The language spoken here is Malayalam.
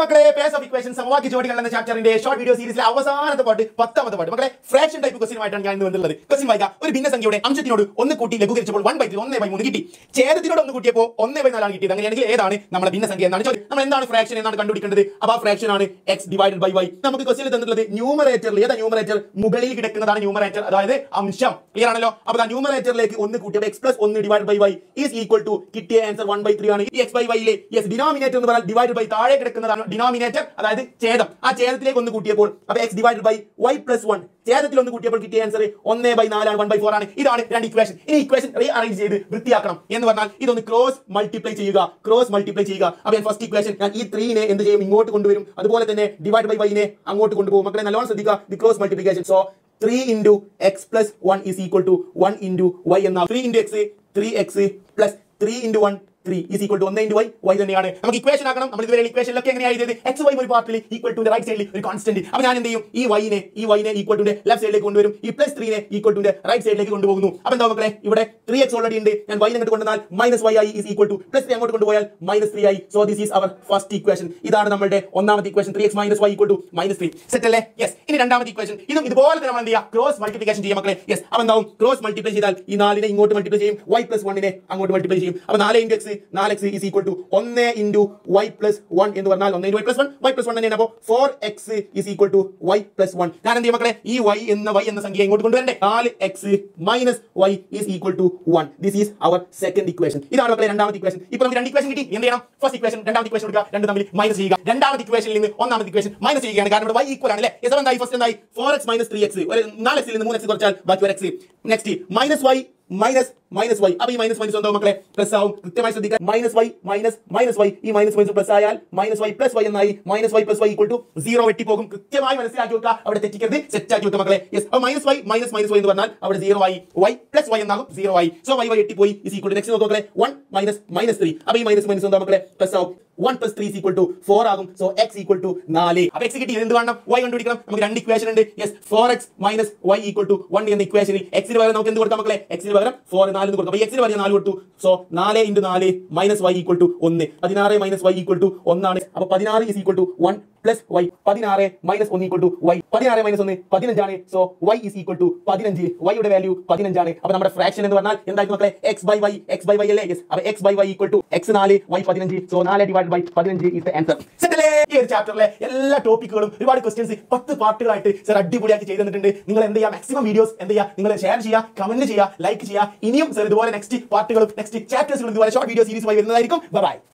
മക്കളെ പേസ് ഓഫ് ഇക്വേഷൻ സമവാക്യ ജോഡികൾ എന്ന ചാപ്റ്ററിന്റെ ഷോർട്ട് വീഡിയോ സീരീസിലെ അവസാനത്തെ പാട്ട് പത്താമത്തെ പാട്ട് മക്കളെ ഫ്രാക്ഷൻ ടൈപ്പ് ക്വസ്റ്റിനുമായിട്ടാണ് ഞാൻ ഇന്ന് വന്നിട്ടുള്ളത് ക്വസ്റ്റ്യൻ വായിക്കാം ഒരു ഭിന്നസംഖ്യയുടെ അംശത്തിനോട് ഒന്ന് കൂട്ടി ലഘൂകരിച്ചപ്പോൾ വൺ ബൈ ത്രീ ഒന്നേ ബൈ മൂന്ന് കിട്ടി ഛേദത്തിനോട് ഒന്ന് കൂട്ടിയപ്പോൾ ഒന്നേ ബൈ നാലാണ് കിട്ടിയത് അങ്ങനെയാണെങ്കിൽ ഏതാണ് നമ്മുടെ ഭിന്നസംഖ്യ എന്നാണ് ചോദ്യം നമ്മൾ എന്താണ് ഫ്രാക്ഷൻ എന്നാണ് കണ്ടുപിടിക്കേണ്ടത് അപ്പോൾ ആ ഫ്രാക്ഷൻ ആണ് എക്സ് ഡിവൈഡഡ് ബൈ വൈ നമുക്ക് ക്വസ്റ്റിൽ തന്നിട്ടുള്ളത് ന്യൂമറേറ്ററിൽ ഏതാ ന്യൂമറേറ്റർ മുകളിൽ കിടക്കുന്നതാണ് ന്യൂമറേറ്റർ അതായത് അംശം ക്ലിയർ ആണല്ലോ അപ്പോൾ ആ ന്യൂമറേറ്ററിലേക്ക് ഒന്ന് കൂട്ടിയപ്പോൾ എക്സ് പ്ലസ് ഒന്ന് divide by Y is equal to കിട്ടിയ ആൻസർ വൺ ബൈ ത്രീ ആണ് ഈ എക്സ് ബൈ വൈയിലെ യെസ് ഡിനോമിനേറ്റർ എന്ന് പറഞ്ഞാൽ ഡിവൈഡ് ബൈ താഴെ കിടക്കുന്നതാണ് ഡിനോമിനേറ്റർ അതായത് ഛേദം ആ ഛേദത്തിലേക്ക് ഒന്ന് കൂട്ടിയപ്പോൾ അപ്പോൾ X divide by Y plus one ഛേദത്തിൽ ഒന്ന് കൂട്ടിയപ്പോൾ കിട്ടിയ ആൻസർ ഒന്നേ ബൈ നാലാണ് വൺ ബൈ ഫോർ ആണ് ഇതാണ് രണ്ട് ഇക്വേഷൻ ഈ ഇക്വേഷൻ റീ അറേഞ്ച് ചെയ്ത് വൃത്തിയാക്കണം എന്ന് പറഞ്ഞാൽ ഇതൊന്ന് ക്രോസ് മൾട്ടിപ്ലൈ ചെയ്യുക ക്രോസ് മൾട്ടിപ്ലൈ ചെയ്യുക അപ്പോൾ ഞാൻ ഫസ്റ്റ് ഇക്വേഷൻ ഞാൻ ഈ ത്രീനെ എന്ത് ചെയ്യും ഇങ്ങോട്ട് കൊണ്ടുവരും അതുപോലെ തന്നെ ഡിവൈഡ് ബൈ വൈനെ അങ്ങോട്ട് കൊണ്ടുപോകും മക്കളെ നല്ലോണം ശ്രദ്ധിക്കുക the cross multiplication so three into X plus one is equal to one into Y എന്ന three into X three X plus three into one three is equal to ഒന്ന് ഇൻറ്റു വൈ വൈ തന്നെയാണ് നമുക്ക് ഇക്വേഷൻ ആക്കണം നമ്മൾ ഇതുവരെ ഇക്വേഷനിലൊക്കെ എങ്ങനെയാണ് എഴുതിയത് എക്സ് വൈ ഒരു പാർട്ടിൽ ഈക്വൽ ടു റൈറ്റ് സൈഡിൽ ഒരു കോൺസ്റ്റന്റ് അപ്പോൾ ഞാൻ എന്ത് ചെയ്യും ഈ വൈനെ ഈ വൈനെ ഈക്വൽ ടു ലെഫ്റ്റ് സൈഡിലേക്ക് കൊണ്ടുവരും ഈ പ്ലസ് ത്രീനെ ഈക്വൽ ടു റൈറ്റ് സൈഡിലേക്ക് കൊണ്ടുപോകുന്നു അപ്പോൾ എന്താ മക്കളെ ഇവിടെ ത്രീ എക്സ് ഓൾറെഡി ഉണ്ട് ഞാൻ വൈ അങ്ങോട്ട് കൊണ്ടുവന്നാൽ മൈനസ് വൈ ആയി is equal to plus three അങ്ങോട്ട് കൊണ്ടുപോയാൽ മൈനസ് ത്രീ ആയി so this is our first equation ഇതാണ് നമ്മുടെ ഒന്നാമത്തെ equation three X minus Y equal to minus three set അല്ലേ യെസ് ഇനി രണ്ടാമത്തെ ഇക്വേഷൻ ഇതും ഇതുപോലെ തന്നെ നമ്മൾ എന്ത് ചെയ്യുക ക്രോസ് മൾട്ടിപ്ലിക്കേഷൻ ചെയ്യാം മക്കളെ യെസ് അപ്പോൾ എന്താവും ക്രോസ് മൾട്ടിപ്ലൈ ചെയ്താൽ ഈ നാലിനെ ഇങ്ങോട്ട് മൾട്ടിപ്ലൈ ചെയ്യും വൈ പ്ലസ് വണ്ണിനെ അങ്ങോട്ട് മൾട്ടിപ്ലൈ ചെയ്യും അപ്പോൾ നാല് ഇൻറ്റു എക്സ് നാല് എക്സ് ഈസ് ഈക്വൽ ടു ഒന്ന് ഇൻറ്റു വൈ പ്ലസ് വൺ എന്ന് പറഞ്ഞാൽ ഒന്ന് into Y plus one Y plus one തന്നെയാണ് അപ്പോൾ four X is equal to Y plus one ഞാൻ എന്ത് ചെയ്യും മക്കളെ ഈ വൈ എന്ന വൈ എന്ന സംഖ്യ ഇങ്ങോട്ട് കൊണ്ടുവരണ്ടേ നാല് X minus Y is equal to one this is our second equation ഇതാണ് മക്കളെ രണ്ടാമത്തെ ഇക്വേഷൻ ഇപ്പോൾ നമുക്ക് രണ്ട് ഇക്വേഷൻ കിട്ടി എന്ത് ചെയ്യണം ഫസ്റ്റ് ഇക്വേഷൻ രണ്ടാമത്തെ ഇക്വേഷൻ എടുക്കുക രണ്ട് തമ്മിൽ മൈനസ് ചെയ്യുക രണ്ടാമത്തെ ഇക്വേഷനിൽ നിന്ന് ഒന്നാമത്തെ ഇക്വേഷൻ മൈനസ് ചെയ്യുകയാണ് കാരണം ഇവിടെ വൈ ഈക്വൽ ആണ് അല്ലേ എസ് എന്തായി ഫസ്റ്റ് എന്തായി four X minus three X ഒരു നാല് എക്സിൽ നിന്ന് മൂന്ന് എക്സ് കുറച്ചാൽ ബാക്കി ഒരു X next minus Y minus minus Y അപ്പൊ ഈ മൈനസ് മൈനസ് എന്താവും മക്കളെ പ്ലസ് ആവും കൃത്യമായി ശ്രദ്ധിക്കുക minus Y minus minus Y ഈ മൈനസ് മൈനസ് പ്ലസ് ആയാൽ മൈനസ് വൈ പ്ലസ് വൈ എന്നായി minus Y plus Y equal to zero വെട്ടിപ്പോകും കൃത്യമായി മനസ്സിലാക്കി വെക്കുക അവിടെ തെറ്റിക്കരുത് സെറ്റ് ആക്കി വെക്കുക മക്കളെ യെസ് അപ്പോൾ minus Y minus minus Y എന്ന് പറഞ്ഞാൽ അവിടെ സീറോ ആയി വൈ പ്ലസ് വൈ എന്നാകും സീറോ ആയി സോ വൈ വൈ എട്ടിപ്പോയി ഇസ് ഈക്വൽ ടു നെക്സ്റ്റ് നോക്കുക മക്കളെ വൺ മൈനസ് മൈനസ് ത്രീ അപ്പൊ ഈ മൈനസ് മൈനസ് എന്താ മക്കളെ പ്ലസ് ആവും one plus three equal to four ആകും സോ എക്സ് ഈക്വൽ ടു നാല് അപ്പൊ എക്സ് കിട്ടി എന്ത് വേണം വൈ കണ്ടുപിടിക്കണം നമുക്ക് രണ്ട് ഇക്വേഷൻ ഉണ്ട് yes four X minus Y equal to one എന്ന ഇക്വേഷനിൽ എക്സിന് പകരം നമുക്ക് എന്ത് കൊടുക്കാം മക്കളെ എക്സിന് പകരം ഫോർ നാല് എന്ന് കൊടുക്കാം അപ്പൊ എക്സിന് പകരം നാല് കൊടുത്തു സോ നാല് ഇൻറ്റു നാല് മൈനസ് വൈ ഈക്വൽ ടു ഒന്ന് പതിനാറ് മൈനസ് വൈ ഈക്വൽ ടു ഒന്നാണ് അപ്പൊ പതിനാറ് is equal to one plus Y പതിനാറ് മൈനസ് ഒന്ന് ഈക്വൽ ടു വൈ പതിനാറ് മൈനസ് ഒന്ന് പതിനഞ്ചാണ് so Y is equal to പതിനഞ്ച് വൈയുടെ വാല്യൂ പതിനഞ്ചാണ് അപ്പൊ നമ്മുടെ ഫ്രാക്ഷൻ എന്ന് പറഞ്ഞാൽ എന്തായിരുന്നു മക്കളെ X by Y X by Y അല്ലേ യെസ് അപ്പൊ X by Y equal to X നാല് വൈ പതിനഞ്ച് സോ നാല് ഡിവൈഡ് ബൈ പതിനഞ്ച് ഇസ് ദ ആൻസർ സെറ്റല്ലേ ഈ ഒരു ചാപ്റ്ററിലെ എല്ലാ ടോപ്പിക്കുകളും ഒരുപാട് ക്വസ്റ്റ്യൻസ് പത്ത് പാർട്ടുകളായിട്ട് സർ അടിപൊളിയാക്കി ചെയ്ത് തന്നിട്ടുണ്ട് നിങ്ങൾ എന്ത് ചെയ്യുക മാക്സിമം വീഡിയോസ് എന്ത് ചെയ്യുക നിങ്ങൾ ഷെയർ ചെയ്യുക കമന്റ് ചെയ്യുക ലൈക്ക് ചെയ്യുക ഇനിയും സർ ഇതുപോലെ നെക്സ്റ്റ് പാർട്ടുകളും നെക്സ്റ്റ് ചാപ്റ്റേഴ്സുകളും ഇതുപോലെ ഷോർട്ട് വീഡിയോ സീരീസുമായി വരുന്നതായിരിക്കും ബൈ